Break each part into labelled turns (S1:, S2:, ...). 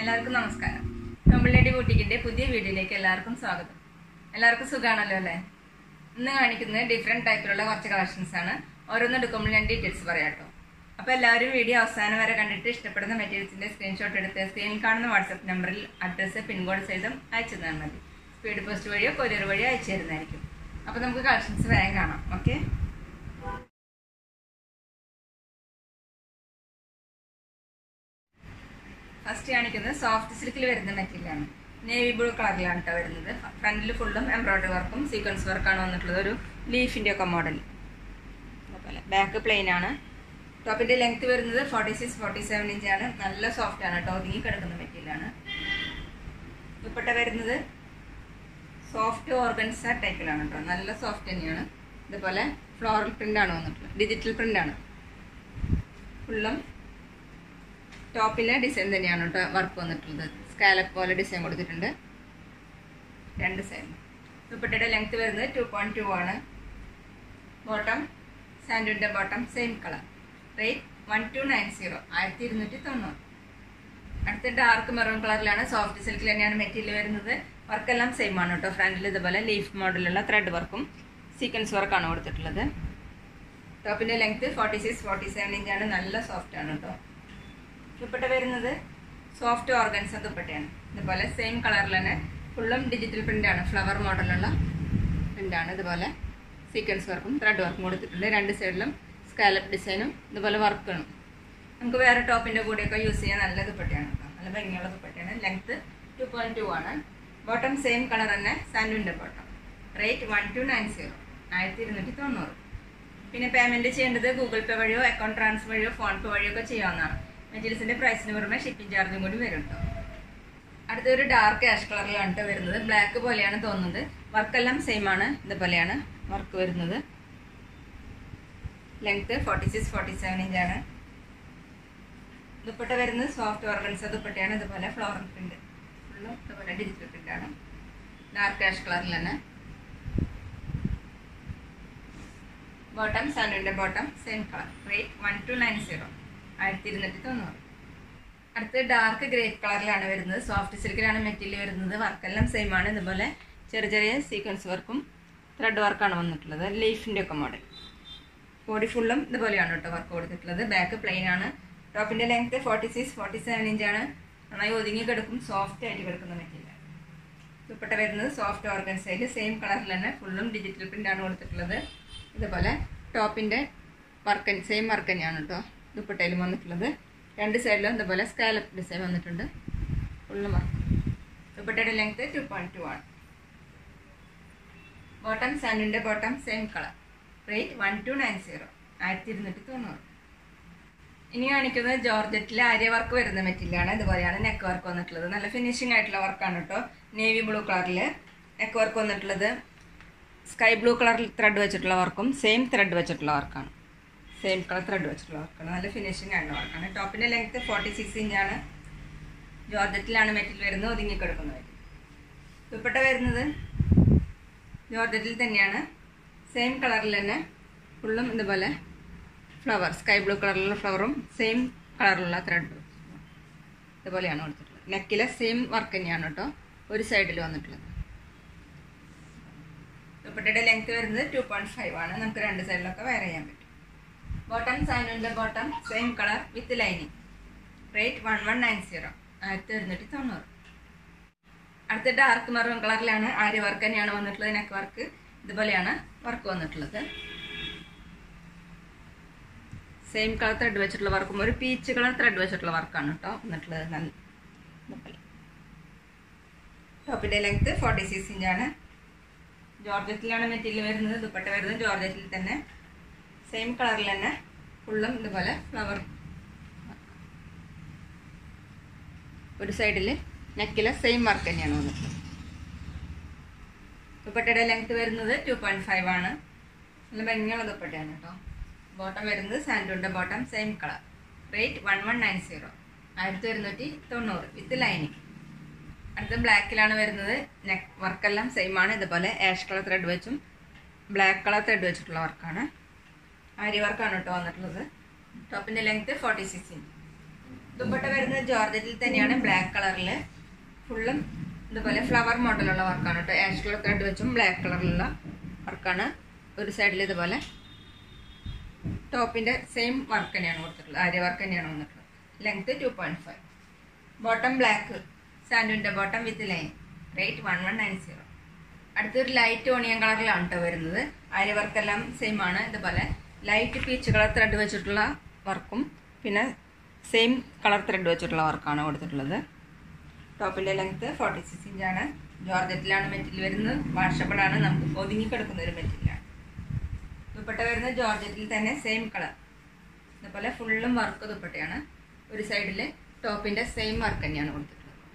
S1: എല്ലാവർക്കും നമസ്കാരം കമ്പിളിലേടി ബൂട്ടിക്കിന്റെ പുതിയ വീഡിയോയിലേക്ക് എല്ലാവർക്കും സ്വാഗതം എല്ലാവർക്കും സുഖാണല്ലോ അല്ലേ ഇന്ന് കാണിക്കുന്നത് ഡിഫറെന്റ് ടൈപ്പിലുള്ള കുറച്ച് കളക്ഷൻസ് ആണ് ഓരോന്ന് എടുക്കുമ്പോൾ ഞാൻ ഡീറ്റെയിൽസ് പറയാം കേട്ടോ അപ്പോൾ എല്ലാവരും വീഡിയോ അവസാനം വരെ കണ്ടിട്ട് ഇഷ്ടപ്പെടുന്ന മെറ്റീരിയൽസിന്റെ സ്ക്രീൻഷോട്ട് എടുത്ത് സ്ക്രീനിൽ കാണുന്ന വാട്സപ്പ് നമ്പറിൽ അഡ്രസ്സ് പിൻകോഡ് സഹിതം അയച്ചു തന്നാൽ മതി സ്പീഡ് പോസ്റ്റ് വഴിയോ കൊറിയർ വഴിയോ അയച്ചു തരുന്നതായിരിക്കും അപ്പോൾ നമുക്ക് കളക്ഷൻസ് വേഗം കാണാം ഓക്കെ ഫസ്റ്റ് കാണിക്കുന്നത് സോഫ്റ്റ് സിൽക്കിൽ വരുന്ന മെറ്റീരിയലാണ് നേവി ബ്ലൂ കളറിലാണ് കേട്ടോ വരുന്നത് ഫ്രണ്ടിൽ ഫുള്ളും എംബ്രോയിഡറി വർക്കും സീക്വൻസ് വർക്കാണ് വന്നിട്ടുള്ളത് ഒരു ലീഫിൻ്റെ ഒക്കെ മോഡൽ അതുപോലെ ബാക്ക് പ്ലെയിൻ ആണ് ടോപ്പിൻ്റെ ലെങ്ത് വരുന്നത് ഫോർട്ടി സിക്സ് ഫോർട്ടി സെവൻ ഇഞ്ചാണ് നല്ല സോഫ്റ്റ് ആണ് കേട്ടോ ഒതുങ്ങി കിടക്കുന്ന മെറ്റീരിയലാണ് ദുപ്പട്ട വരുന്നത് സോഫ്റ്റ് ഓർഗൻസ ടൈപ്പിലാണ് കേട്ടോ നല്ല സോഫ്റ്റ് തന്നെയാണ് ഇതുപോലെ ഫ്ലോറൽ പ്രിൻ്റ് ആണ് വന്നിട്ടുള്ളത് ഡിജിറ്റൽ പ്രിൻ്റ് ആണ് ഫുള്ളും ടോപ്പിലെ ഡിസൈൻ തന്നെയാണ് കേട്ടോ വർക്ക് വന്നിട്ടുള്ളത് സ്കാലപ്പ് പോലെ ഡിസൈൻ കൊടുത്തിട്ടുണ്ട് രണ്ട് സൈഡ് ദുപ്പട്ടയുടെ ലെങ്ത് വരുന്നത് ടു പോയിന്റ് ടു ആണ് ബോട്ടം സാൻഡുവിൻ്റെ bottom same colour rate one two nine zero ആയിരത്തി ഇരുന്നൂറ്റി തൊണ്ണൂറ് അടുത്ത ഡാർക്ക് മെറൂൺ കളറിലാണ് സോഫ്റ്റ് സിൽക്കിൽ തന്നെയാണ് മെറ്റീരിയൽ വരുന്നത് വർക്കെല്ലാം സെയിം ആണ് കേട്ടോ ഫ്രണ്ടിൽ ഇതുപോലെ ലീഫ് മോഡലുള്ള ത്രെഡ് വർക്കും സീക്വൻസ് വർക്കാണ് കൊടുത്തിട്ടുള്ളത് ടോപ്പിൻ്റെ length forty six forty seven ഇഞ്ചാണ് നല്ല സോഫ്റ്റ് ആണ് കേട്ടോ ദുപ്പട്ട വരുന്നത് സോഫ്റ്റ് ഓർഗൻസ ദുപ്പട്ടയാണ് ഇതുപോലെ സെയിം കളറിൽ തന്നെ ഫുള്ളും ഡിജിറ്റൽ പ്രിൻ്റാണ് ഫ്ലവർ മോഡലുള്ള പ്രിൻ്റാണ് ഇതുപോലെ സീക്വൻസ് വർക്കും ത്രെഡ് വർക്കും കൊടുത്തിട്ടുണ്ട് രണ്ട് സൈഡിലും സ്കാലപ്പ് ഡിസൈനും ഇതുപോലെ വർക്കാണ് നമുക്ക് വേറെ ടോപ്പിൻ്റെ കൂടെയൊക്കെ യൂസ് ചെയ്യാൻ നല്ല ദുപ്പട്ടയാണ് കേട്ടോ നല്ല ഭംഗിയുള്ള ദുപ്പട്ടയാണ് ലെങ്ത് ടു പോയിൻറ്റ് ടു ആണ് ബോട്ടം സെയിം കളർ തന്നെ സാൻഡുവിൻ്റെ bottom rate one two nine zero ആയിരത്തി ഇരുന്നൂറ്റി തൊണ്ണൂറ് പിന്നെ പേയ്മെൻറ്റ് ചെയ്യേണ്ടത് ഗൂഗിൾ പേ വഴിയോ അക്കൗണ്ട് ട്രാൻസ്ഫർ വഴിയോ ഫോൺ പേ വഴിയോ ഒക്കെ ചെയ്യാവുന്നതാണ് മെറ്റീരിയൽസിന്റെ പ്രൈസിന് പുറമെ ഷിപ്പിംഗ് ചാർജും കൂടി വരും കേട്ടോ അടുത്തൊരു ഡാർക്ക് ആഷ് കളറിലാണ് കേട്ടോ വരുന്നത് ബ്ലാക്ക് പോലെയാണ് തോന്നുന്നത് വർക്കെല്ലാം സെയിം ആണ് ഇതുപോലെയാണ് വർക്ക് വരുന്നത് length forty six forty seven ഇഞ്ചാണ് ദുപ്പട്ട വരുന്നത് സോഫ്റ്റ് ഓർഗൻസ ദുപ്പട്ടയാണ് ഇതുപോലെ ഫ്ലോറൽ പ്രിന്റ് ഫുള്ളും ഇതുപോലെ ഡിജിറ്റൽ പ്രിന്റ് ആണ് ഡാർക്ക് ആഷ് കളറിൽ തന്നെ ബോട്ടം സാൻഡുവിൻ്റെ bottom same colour rate one two nine zero ആയിരത്തി ഇരുന്നൂറ്റി തൊണ്ണൂറ് അടുത്ത് ഡാർക്ക് ഗ്രേപ്പ് കളറിലാണ് വരുന്നത് സോഫ്റ്റ് സിൽക്കിലാണ് മെറ്റീരിയൽ വരുന്നത് വർക്കെല്ലാം സെയിം ആണ് ഇതുപോലെ ചെറിയ ചെറിയ സീക്വൻസ് വർക്കും ത്രെഡ് വർക്കാണ് വന്നിട്ടുള്ളത് ലീഫിൻ്റെ ഒക്കെ മോഡൽ ബോഡി ഫുള്ളും ഇതുപോലെയാണ് കേട്ടോ വർക്ക് കൊടുത്തിട്ടുള്ളത് ബാക്ക് പ്ലെയിൻ ആണ് ടോപ്പിൻ്റെ length forty six forty seven ഇഞ്ചാണ് നന്നായി ഒതുങ്ങി കിടക്കും സോഫ്റ്റ് ആയിട്ട് കിടക്കുന്ന മെറ്റീരിയൽ ദുപ്പട്ട വരുന്നത് സോഫ്റ്റ് ഓർഗൻസൈൽ സെയിം കളറിൽ തന്നെ ഫുള്ളും ഡിജിറ്റൽ പ്രിൻ്റ് ആണ് കൊടുത്തിട്ടുള്ളത് ഇതുപോലെ ടോപ്പിൻ്റെ വർക്ക് സെയിം വർക്ക് തന്നെയാണ് കേട്ടോ ദുപ്പട്ടയിലും വന്നിട്ടുള്ളത് രണ്ട് സൈഡിലും ഇതുപോലെ സ്കാലപ്പ് ഡിസൈൻ വന്നിട്ടുണ്ട് ഫുള്ളും വർക്ക് ദുപ്പട്ടയുടെ ലെങ്ത് ടു പോയിൻറ്റ് ടു ആണ് ബോട്ടം സാൻഡിൻ്റെ bottom same colour rate one two nine zero ആയിരത്തി ഇരുന്നൂറ്റി തൊണ്ണൂറ് ഇനി കാണിക്കുന്നത് ജോർജറ്റിലെ ആര്യ വർക്ക് വരുന്ന മെറ്റീരിയലാണ് ഇതുപോലെയാണ് നെക്ക് വർക്ക് വന്നിട്ടുള്ളത് നല്ല ഫിനിഷിംഗ് ആയിട്ടുള്ള വർക്കാണ് കേട്ടോ നേവി ബ്ലൂ കളറിൽ നെക്ക് വർക്ക് വന്നിട്ടുള്ളത് സ്കൈ ബ്ലൂ കളറിൽ ത്രെഡ് വെച്ചിട്ടുള്ള വർക്കും സെയിം ത്രെഡ് വെച്ചിട്ടുള്ള വർക്കാണ് സെയിം കളർ ത്രെഡ് വെച്ചിട്ടുള്ള വർക്കാണ് നല്ല ഫിനിഷിംഗ് ആയിട്ടുള്ള വർക്കാണ് ടോപ്പിൻ്റെ ലെങ്ത് ഫോർട്ടി സിക്സ് ഇഞ്ചാണ് ജോർജറ്റിലാണ് മെറ്റീരിയൽ വരുന്നത് ഒതുങ്ങി കിടക്കുന്നത് ദുപ്പട്ട വരുന്നത് ജോർജറ്റിൽ തന്നെയാണ് സെയിം കളറിൽ തന്നെ ഫുള്ളും ഇതുപോലെ ഫ്ലവർ സ്കൈ ബ്ലൂ കളറിലുള്ള ഫ്ലവറും സെയിം കളറിലുള്ള ത്രെഡ് ഇതുപോലെയാണ് കൊടുത്തിട്ടുള്ളത് നെക്കിലെ സെയിം വർക്ക് തന്നെയാണ് കേട്ടോ ഒരു സൈഡിൽ വന്നിട്ടുള്ളത് ദുപ്പട്ടയുടെ ലെങ്ത് വരുന്നത് ടു പോയിൻറ്റ് ഫൈവ് ആണ് നമുക്ക് രണ്ട് സൈഡിലൊക്കെ വെയർ ചെയ്യാൻ പറ്റും ബോട്ടം സാനുവിൻ്റെ bottom same colour with lining rate one one nine zero ആയിരത്തി ഒരുന്നൂറ്റി തൊണ്ണൂറ് അടുത്ത ഡാർക്ക് മെറൂൺ കളറിലാണ് ആര്യ വർക്ക് തന്നെയാണ് വന്നിട്ടുള്ളത് നെക്ക് വർക്ക് ഇതുപോലെയാണ് വർക്ക് വന്നിട്ടുള്ളത് സെയിം കളർ ത്രെഡ് വെച്ചിട്ടുള്ള വർക്കും ഒരു പീച്ച് കളർ ത്രെഡ് വെച്ചിട്ടുള്ള വർക്കാണ് കേട്ടോ വന്നിട്ടുള്ളത് നല്ല ഇതുപോലെ ടോപ്പിൻ്റെ ലെങ്ത് ഫോർട്ടി സിക്സ് ഇഞ്ചാണ് ജോർജറ്റിലാണ് മെറ്റീരിയൽ വരുന്നത് ദുപ്പട്ട വരുന്നത് ജോർജറ്റിൽ തന്നെ സെയിം കളറിൽ തന്നെ ഫുള്ളും ഇതുപോലെ ഫ്ലവർ ഒരു സൈഡിൽ നെക്കിലെ സെയിം വർക്ക് തന്നെയാണ് വന്നിട്ടുള്ളത് ദുപ്പട്ടയുടെ ലെങ്ത് വരുന്നത് ടു പോയിൻറ്റ് ഫൈവ് ആണ് നല്ല ഭംഗിയുള്ള ദുപ്പട്ടയാണ് കേട്ടോ ബോട്ടം വരുന്നത് സാൻഡുവിൻ്റെ bottom same colour rate one one nine zero ആയിരത്തി ഒരുന്നൂറ്റി തൊണ്ണൂറ് വിത്ത് ലൈനിങ് അടുത്ത ബ്ലാക്കിലാണ് വരുന്നത് നെക്ക് വർക്കെല്ലാം സെയിം ആണ് ഇതുപോലെ ആഷ് കളർ ത്രെഡ് വെച്ചും ബ്ലാക്ക് കളർ ത്രെഡ് വെച്ചിട്ടുള്ള വർക്കാണ് ആര്യ വർക്കാണ് കേട്ടോ വന്നിട്ടുള്ളത് ടോപ്പിൻ്റെ ലെങ്ത് ഫോർട്ടി സിക്സ് ഇഞ്ച് ദുപ്പട്ട വരുന്നത് ജോർജറ്റിൽ തന്നെയാണ് ബ്ലാക്ക് കളറിൽ ഫുള്ളും ഇതുപോലെ ഫ്ലവർ മോഡലുള്ള വർക്കാണ് കേട്ടോ ആഷ് കളർ ത്രെഡ് വെച്ചും ബ്ലാക്ക് കളറിലുള്ള വർക്കാണ് ഒരു സൈഡിൽ ഇതുപോലെ ടോപ്പിന്റെ സെയിം വർക്ക് തന്നെയാണ് കൊടുത്തിട്ടുള്ളത് ആര്യ വർക്ക് തന്നെയാണ് വന്നിട്ടുള്ളത് length two point five bottom black സാൻഡുവിന്റെ bottom with line rate one one nine zero അടുത്തൊരു ലൈറ്റ് ഓണിയൻ കളറിലാണ് കേട്ടോ വരുന്നത് ആര്യ വർക്കെല്ലാം സെയിം ആണ് ഇതുപോലെ ലൈറ്റ് പീച്ച് കളർ ത്രെഡ് വെച്ചിട്ടുള്ള വർക്കും പിന്നെ സെയിം കളർ ത്രെഡ് വെച്ചിട്ടുള്ള വർക്കാണ് കൊടുത്തിട്ടുള്ളത് ടോപ്പിന്റെ ലെങ്ത് ഫോർട്ടി സിക്സ് ഇഞ്ചാണ് ജോർജറ്റിലാണ് മെറ്റീരിയൽ വരുന്നത് വാഷബിളാണ് നമുക്ക് ഒതുങ്ങി കിടക്കുന്ന ഒരു മെറ്റീരിയലാണ് ദുപ്പട്ട വരുന്നത് ജോർജറ്റിൽ തന്നെ സെയിം കളർ ഇതുപോലെ ഫുള്ളും വർക്ക് ദുപ്പട്ടയാണ് ഒരു സൈഡിൽ ടോപ്പിന്റെ സെയിം വർക്ക് തന്നെയാണ് കൊടുത്തിട്ടുള്ളത്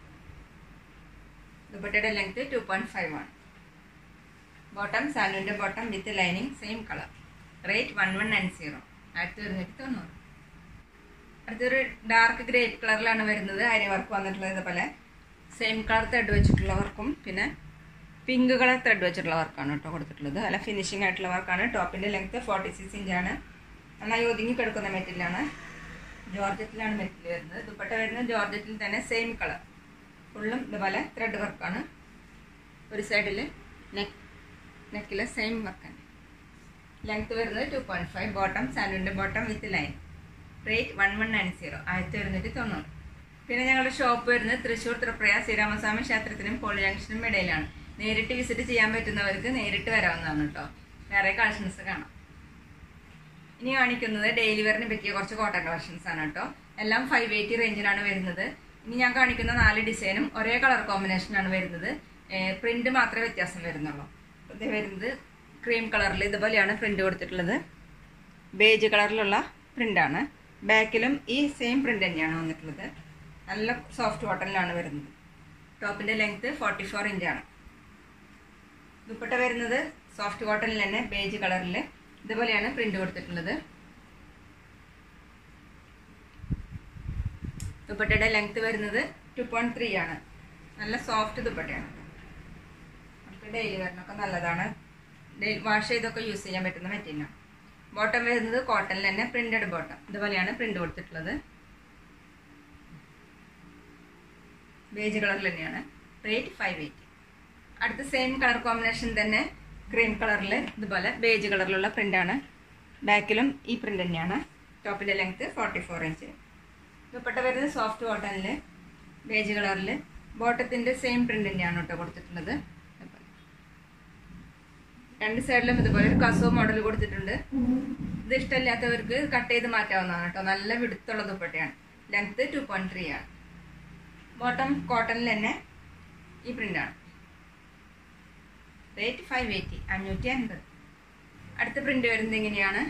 S1: ദുപ്പട്ടയുടെ ലെങ്ത് ടു പോയിന്റ് ഫൈവ് ആണ് ബോട്ടം സാലുവിന്റെ bottom with lining same colour rate one one nine zero ആയിരത്തി ഒരുന്നൂറ്റി തൊണ്ണൂറ് അടുത്തൊരു ഡാർക്ക് ഗ്രേപ്പ് കളറിലാണ് വരുന്നത് അരി വർക്ക് വന്നിട്ടുള്ളത് ഇതുപോലെ സെയിം കളർ ത്രെഡ് വെച്ചിട്ടുള്ള വർക്കും പിന്നെ പിങ്ക് കളർ ത്രെഡ് വെച്ചിട്ടുള്ള വർക്കാണ് കേട്ടോ കൊടുത്തിട്ടുള്ളത് അല്ല ഫിനിഷിംഗ് ആയിട്ടുള്ള വർക്കാണ് ടോപ്പിന്റെ ലെങ്ത് ഫോർട്ടി സിക്സ് ഇഞ്ചാണ് നന്നായി ഒതുങ്ങി കിടക്കുന്ന മെറ്റീരിയലാണ് ജോർജറ്റിലാണ് മെറ്റീരിയൽ വരുന്നത് ദുപ്പട്ട വരുന്നത് ജോർജറ്റിൽ തന്നെ സെയിം കളർ ഫുള്ളും ഇതുപോലെ ത്രെഡ് വർക്കാണ് ഒരു സൈഡിൽ നെക്ക് നെക്കിലെ സെയിം വർക്കാണ് ലെങ്ത് വരുന്നത് ടു പോയിന്റ് ഫൈവ് ബോട്ടം സാൻഡുവിൻ്റെ bottom with line rate one one nine zero ആയിരത്തി ഒരുന്നൂറ്റി തൊണ്ണൂറ് പിന്നെ ഞങ്ങളുടെ ഷോപ്പ് വരുന്നത് തൃശ്ശൂർ തൃപ്രയ ശ്രീരാമസ്വാമി ക്ഷേത്രത്തിനും പോളി ജംഗ്ഷനും ഇടയിലാണ് നേരിട്ട് വിസിറ്റ് ചെയ്യാൻ പറ്റുന്നവർക്ക് നേരിട്ട് വരാവുന്നതാണ് കേട്ടോ വേറെ കളക്ഷൻസ് കാണാം ഇനി കാണിക്കുന്നത് ഡെയിലി വെയറിന് പറ്റിയ കുറച്ച് കോട്ടൺ കളക്ഷൻസ് ആണ് കേട്ടോ എല്ലാം ഫൈവ് എയ്റ്റി റേഞ്ചിലാണ് വരുന്നത് ഇനി ഞാൻ കാണിക്കുന്ന നാല് ഡിസൈനും ഒരേ കളർ കോമ്പിനേഷനാണ് വരുന്നത് പ്രിന്റ് മാത്രമേ വ്യത്യാസം വരുന്നുള്ളൂ ഇത് വരുന്നത് ക്രീം കളറിൽ ഇതുപോലെയാണ് പ്രിന്റ് കൊടുത്തിട്ടുള്ളത് ബേജ് കളറിലുള്ള പ്രിന്റാണ് ബാക്കിലും ഈ സെയിം പ്രിന്റ് തന്നെയാണ് വന്നിട്ടുള്ളത് നല്ല സോഫ്റ്റ് കോട്ടണിലാണ് വരുന്നത് ടോപ്പിന്റെ ലെങ്ത് ഫോർട്ടി ഫോർ ഇഞ്ചാണ് ദുപ്പട്ട വരുന്നത് സോഫ്റ്റ് കോട്ടണിൽ തന്നെ ബേജ് കളറിൽ ഇതുപോലെയാണ് പ്രിന്റ് കൊടുത്തിട്ടുള്ളത് ദുപ്പട്ടയുടെ ലെങ്ത് വരുന്നത് ടു പോയിന്റ് ത്രീ ആണ് നല്ല സോഫ്റ്റ് ദുപ്പട്ടയാണ് നമുക്ക് ഡെയിലി വരണമൊക്കെ നല്ലതാണ് വാഷ് ചെയ്തൊക്കെ യൂസ് ചെയ്യാൻ പറ്റുന്ന മെറ്റീരിയലാണ് ബോട്ടം വരുന്നത് കോട്ടണിൽ തന്നെ പ്രിന്റഡ് ബോട്ടം ഇതുപോലെയാണ് പ്രിന്റ് കൊടുത്തിട്ടുള്ളത് ബേജ് കളറിൽ തന്നെയാണ് റേറ്റ് ഫൈവ് എയ്റ്റി അടുത്ത സെയിം കളർ കോമ്പിനേഷൻ തന്നെ ക്രീം കളറിൽ ഇതുപോലെ ബേജ് കളറിലുള്ള പ്രിന്റാണ് ബാക്കിലും ഈ പ്രിന്റ് തന്നെയാണ് ടോപ്പിന്റെ ലെങ്ത് ഫോർട്ടി ഫോർ ഇഞ്ച് ദുപ്പട്ട വരുന്നത് സോഫ്റ്റ് കോട്ടണിൽ ബേജ് കളറിൽ ബോട്ടത്തിന്റെ സെയിം പ്രിന്റ് തന്നെയാണ് കേട്ടോ കൊടുത്തിട്ടുള്ളത് രണ്ട് സൈഡിലും ഇതുപോലെ ഒരു കസോ മോഡൽ കൊടുത്തിട്ടുണ്ട് ഇത് ഇഷ്ടമില്ലാത്തവർക്ക് കട്ട് ചെയ്ത് മാറ്റാവുന്നതാണ് കേട്ടോ നല്ല വിടുത്തുള്ള ദുപ്പട്ടയാണ് ലെങ്ത് ടു പോയിന്റ് ത്രീ ആണ് ബോട്ടം കോട്ടണിൽ തന്നെ ഈ പ്രിന്റാണ് റേറ്റ് ഫൈവ് എയ്റ്റി അഞ്ഞൂറ്റി അൻപത് അടുത്ത പ്രിന്റ് വരുന്നത് എങ്ങനെയാണ്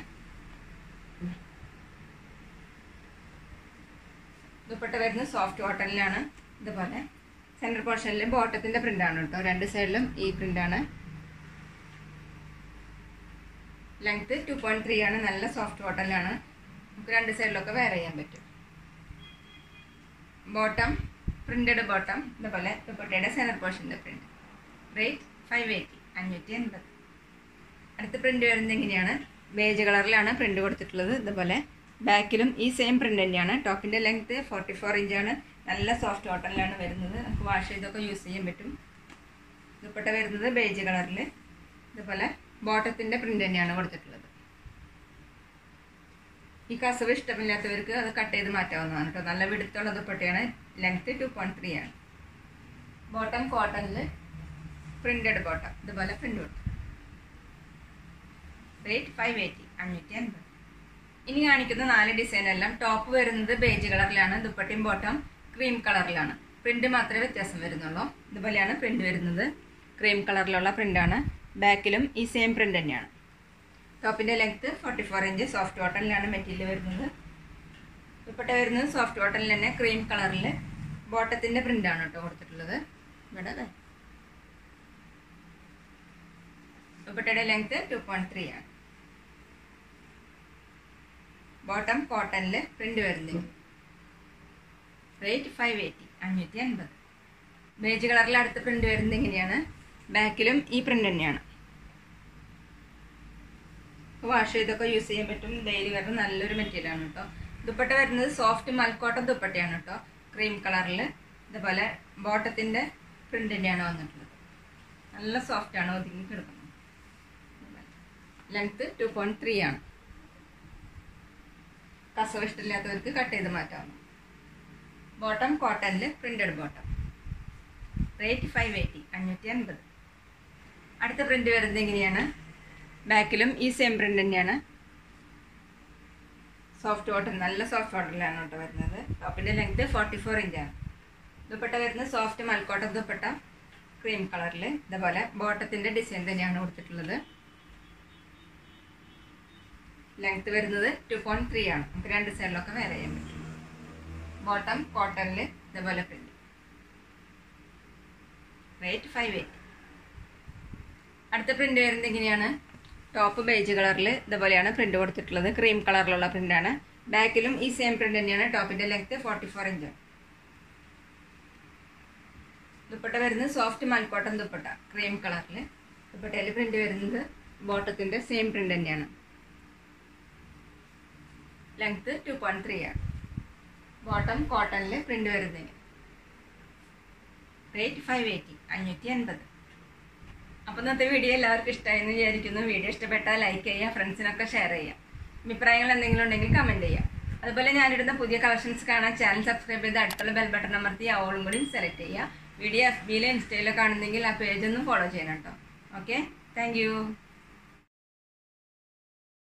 S1: ദുപ്പട്ട വരുന്നത് സോഫ്റ്റ് കോട്ടണിലാണ് ഇതുപോലെ സെൻട്രൽ പോർഷനിൽ ബോട്ടത്തിന്റെ പ്രിന്റാണ് കേട്ടോ രണ്ട് സൈഡിലും ഈ പ്രിന്റാണ് ലെങ്ത് ടു പോയിന്റ് ത്രീ ആണ് നല്ല സോഫ്റ്റ് കോട്ടണിലാണ് നമുക്ക് രണ്ട് സൈഡിലൊക്കെ വെയർ ചെയ്യാൻ പറ്റും ബോട്ടം പ്രിന്റഡ് ബോട്ടം ഇതുപോലെ ദുപ്പട്ടയുടെ സെൻട്രൽ പോർഷൻ്റെ പ്രിന്റ് റേറ്റ് ഫൈവ് എയ്റ്റി അഞ്ഞൂറ്റി എൺപത് അടുത്ത പ്രിന്റ് വരുന്നത് എങ്ങനെയാണ് ബേജ് കളറിലാണ് പ്രിന്റ് കൊടുത്തിട്ടുള്ളത് ഇതുപോലെ ബാക്കിലും ഈ സെയിം പ്രിന്റ് തന്നെയാണ് ടോപ്പിന്റെ ലെങ്ത് ഫോർട്ടി ഫോർ ഇഞ്ചാണ് നല്ല സോഫ്റ്റ് കോട്ടണിലാണ് വരുന്നത് നമുക്ക് വാഷ് ചെയ്തൊക്കെ യൂസ് ചെയ്യാൻ പറ്റും ദുപ്പട്ട വരുന്നത് ബേജ് കളറിൽ ഇതുപോലെ ബോട്ടത്തിന്റെ പ്രിന്റ് തന്നെയാണ് കൊടുത്തിട്ടുള്ളത് ഈ കസവ് ഇഷ്ടമില്ലാത്തവർക്ക് അത് കട്ട് ചെയ്ത് മാറ്റാവുന്നതാണ് കേട്ടോ നല്ല വിടുത്തുള്ള ദുപ്പട്ടയാണ് ലെങ്ത് ടു പോയിന്റ് ത്രീ ആണ് ബോട്ടം കോട്ടണിൽ പ്രിന്റഡ് ബോട്ടം ഇതുപോലെ പ്രിന്റ് കൊടുത്തു റേറ്റ് ഫൈവ് എയ്റ്റി അഞ്ഞൂറ്റി അൻപത് ഇനി കാണിക്കുന്ന നാല് ഡിസൈൻ എല്ലാം ടോപ്പ് വരുന്നത് ബേജ് കളറിലാണ് ദുപ്പട്ടയും ബോട്ടം ക്രീം കളറിലാണ് പ്രിന്റ് മാത്രമേ വ്യത്യാസം വരുന്നുള്ളൂ ഇതുപോലെയാണ് പ്രിന്റ് വരുന്നത് ക്രീം കളറിലുള്ള പ്രിന്റാണ് ബാക്കിലും ഈ സെയിം പ്രിന്റ് തന്നെയാണ് ടോപ്പിന്റെ length forty four inch soft കോട്ടണിലാണ് മെറ്റീരിയൽ വരുന്നത് ദുപ്പട്ട വരുന്നത് സോഫ്റ്റ് കോട്ടണിൽ തന്നെ ക്രീം കളറിൽ ബോട്ടത്തിന്റെ പ്രിന്റാണ് കേട്ടോ കൊടുത്തിട്ടുള്ളത് ഇവിടെ ദേ. ദുപ്പട്ടയുടെ ലെങ്ത് ടു പോയിന്റ് ത്രീ ആണ് ബോട്ടം കോട്ടണിൽ പ്രിന്റ് വരുന്നത് റേറ്റ് ഫൈവ് എയ്റ്റി അഞ്ഞൂറ്റി അൻപത് ബേജ് കളറിൽ അടുത്ത പ്രിന്റ് വരുന്നത് ഇങ്ങനെയാണ് ബാക്കിലും ഈ പ്രിന്റ് തന്നെയാണ് വാഷ് ചെയ്തൊക്കെ യൂസ് ചെയ്യാൻ പറ്റും ഡെയിലി വെയർ നല്ലൊരു മെറ്റീരിയൽ ആണ് കേട്ടോ ദുപ്പട്ട വരുന്നത് സോഫ്റ്റ് മൽക്കോട്ടൻ ദുപ്പട്ടയാണ് കേട്ടോ ക്രീം കളറിൽ ഇതുപോലെ ബോട്ടത്തിൻ്റെ പ്രിൻ്റിൻ്റെയാണ് വന്നിട്ടുള്ളത് നല്ല സോഫ്റ്റ് ആണ് ഒതുങ്ങി കിടക്കുന്നത് ലെങ്ത്ത് ടു പോയിന്റ് ത്രീ ആണ് കസവ് ഇഷ്ടമില്ലാത്തവർക്ക് കട്ട് ചെയ്ത് മാറ്റാവുന്നു ബോട്ടം കോട്ടണിൽ printed bottom rate five eighty അഞ്ഞൂറ്റി അൻപത് അടുത്ത പ്രിന്റ് വരുന്നത് എങ്ങനെയാണ് ബാക്കിലും ഈ സെയിം പ്രിന്റ് തന്നെയാണ് സോഫ്റ്റ് കോട്ടൺ നല്ല സോഫ്റ്റ് കോട്ടണിലാണ് കേട്ടോ വരുന്നത് ടോപ്പിൻ്റെ ലെങ്ത് ഫോർട്ടി ഫോർ ഇഞ്ചാണ് ദുപ്പട്ട വരുന്നത് സോഫ്റ്റ് മൽക്കോട്ടൺ ദുപ്പട്ട ക്രീം കളറിൽ ഇതേപോലെ ബോട്ടത്തിൻ്റെ ഡിസൈൻ തന്നെയാണ് കൊടുത്തിട്ടുള്ളത് ലെങ്ത് വരുന്നത് ടു പോയിന്റ് ത്രീ ആണ് നമുക്ക് രണ്ട് സൈഡിലൊക്കെ വേറെ ചെയ്യാൻ പറ്റും ബോട്ടം കോട്ടണിൽ ഇതേപോലെ പ്രിന്റ് റേറ്റ് ഫൈവ് എയ്റ്റ് അടുത്ത പ്രിന്റ് വരുന്നത് എങ്ങനെയാണ് ടോപ്പ് ബേജ് കളറിൽ ഇതുപോലെയാണ് പ്രിന്റ് കൊടുത്തിട്ടുള്ളത് ക്രീം കളറിലുള്ള പ്രിന്റാണ് ബാക്കിലും ഈ സെയിം പ്രിന്റ് തന്നെയാണ് ടോപ്പിന്റെ ലെങ്ത് ഫോർട്ടി ഫോർ ഇഞ്ച് ദുപ്പട്ട വരുന്നത് സോഫ്റ്റ് മൽക്കോട്ടൺ ദുപ്പട്ട ക്രീം കളറിൽ ദുപ്പട്ടയിൽ പ്രിന്റ് വരുന്നത് ബോട്ടത്തിന്റെ സെയിം പ്രിന്റ് തന്നെയാണ് ലെങ്ത് ടു പോയിന്റ് ത്രീ ആണ് ബോട്ടം കോട്ടണിൽ പ്രിന്റ് വരുന്നതിന് റേറ്റ് ഫൈവ് എയ്റ്റി അഞ്ഞൂറ്റി അൻപത് അപ്പോൾ ഇന്നത്തെ വീഡിയോ എല്ലാവർക്കും ഇഷ്ടമായെന്ന് വിചാരിക്കുന്നു വീഡിയോ ഇഷ്ടപ്പെട്ടാൽ ലൈക്ക് ചെയ്യുക ഫ്രണ്ട്സിനൊക്കെ ഷെയർ ചെയ്യുക അഭിപ്രായങ്ങൾ എന്തെങ്കിലും ഉണ്ടെങ്കിൽ കമൻറ്റ് ചെയ്യുക അതുപോലെ ഞാനിടുന്ന പുതിയ കളക്ഷൻസ് കാണാൻ ചാനൽ സബ്സ്ക്രൈബ് ചെയ്ത് അടുത്തുള്ള ബെൽ ബട്ടൺ അമർത്തി ഓളും കൂടി സെലക്ട് ചെയ്യുക വീഡിയോ എഫ് ബിയിലോ ഇൻസ്റ്റയിലോ കാണുന്നെങ്കിൽ ആ പേജ് ഒന്ന് ഫോളോ ചെയ്യണം കേട്ടോ ഓക്കെ താങ്ക്